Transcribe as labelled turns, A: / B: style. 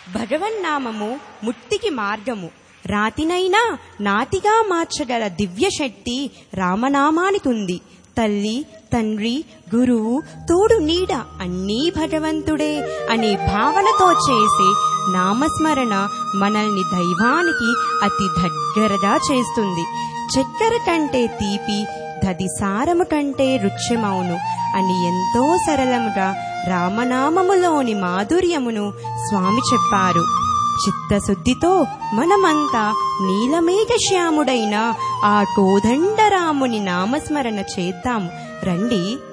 A: భగవన్నామము ముక్తికి మార్గము రాతినైనా నాతిగా మార్చగల దివ్య శక్తి రామనామానికుంది తల్లి తండ్రి గురువు తోడు నీడ అన్నీ భగవంతుడే అనే భావనతో చేసే నామస్మరణ మనల్ని దైవానికి అతి దగ్గరగా చేస్తుంది చక్కెర కంటే తీపి దదిసారము కంటే రుచ్యమౌను అని ఎంతో సరళముగా రామనామములోని మాధుర్యమును స్వామి చెప్పారు చిత్తశుద్ధితో మనమంతా నీలమేఘశ్యాముడైన ఆ కోదండరాముని నామస్మరణ చేద్దాం రండి